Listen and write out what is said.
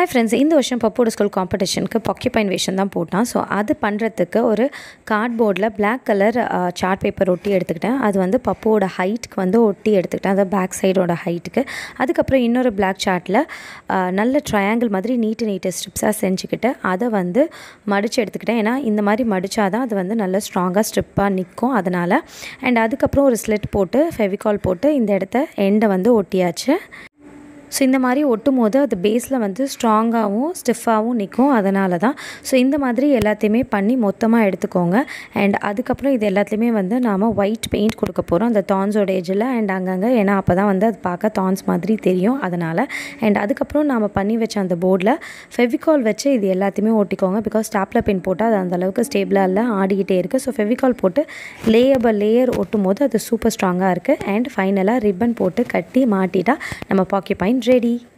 hi friends இந்த வருஷம் பப்போட school காம்படிஷனுக்கு பாக்கியபைன் version தான் போட்டான் ஸோ அது பண்ணுறதுக்கு ஒரு கார்ட்போர்டில் பிளாக் கலர் சார்ட் பேப்பர் ஒட்டி எடுத்துக்கிட்டேன் அது வந்து பப்போட ஹைட்டுக்கு வந்து ஒட்டி எடுத்துக்கிட்டேன் அது பேக் சைடோட ஹைட்டுக்கு அதுக்கப்புறம் இன்னொரு பிளாக் சார்ட்டில் நல்ல ட்ரையாங்கிள் மாதிரி நீட்டு நீட்டு ஸ்ட்ரிப்ஸாக செஞ்சுக்கிட்டு அதை வந்து மடித்து எடுத்துக்கிட்டேன் ஏன்னா இந்த மாதிரி மடித்தாதான் அது வந்து நல்ல ஸ்ட்ராங்காக ஸ்ட்ரிப்பாக நிற்கும் அதனால் அண்ட் அதுக்கப்புறம் ஒரு ஸ்லிட் போட்டு ஃபெவிகால் போட்டு இந்த இடத்த எண்டை வந்து ஒட்டியாச்சு ஸோ இந்த மாதிரி ஒட்டும் போது அது பேஸில் வந்து ஸ்ட்ராங்காகவும் ஸ்டிஃபாகவும் நிற்கும் அதனால தான் ஸோ இந்த மாதிரி எல்லாத்தையுமே பண்ணி மொத்தமாக எடுத்துக்கோங்க அண்ட் அதுக்கப்புறம் இது எல்லாத்துலேயுமே வந்து நாம் ஒயிட் பெயிண்ட் கொடுக்க போகிறோம் அந்த தான்ஸோட ஏஜில் அண்ட் அங்கங்கே ஏன்னா அப்போ தான் வந்து அது பார்க்க தான்ஸ் மாதிரி தெரியும் அதனால் அண்ட் அதுக்கப்புறம் நாம் பண்ணி வச்ச அந்த போர்டில் ஃபெவிகால் வச்சு இது எல்லாத்தையுமே ஒட்டிக்கோங்க பிகாஸ் ஸ்டாப்லர் பெயின் போட்டால் அது அந்தளவுக்கு ஸ்டேபிளாக இல்லை ஆடிக்கிட்டே இருக்குது ஸோ ஃபெவிகால் போட்டு லேயர் பை லேயர் ஒட்டும் போது அது சூப்பர் ஸ்ட்ராங்காக இருக்குது அண்ட் ஃபைனலாக ரிப்பன் போட்டு கட்டி மாட்டிட்டா நம்ம பாக்கி பைன் ரெடி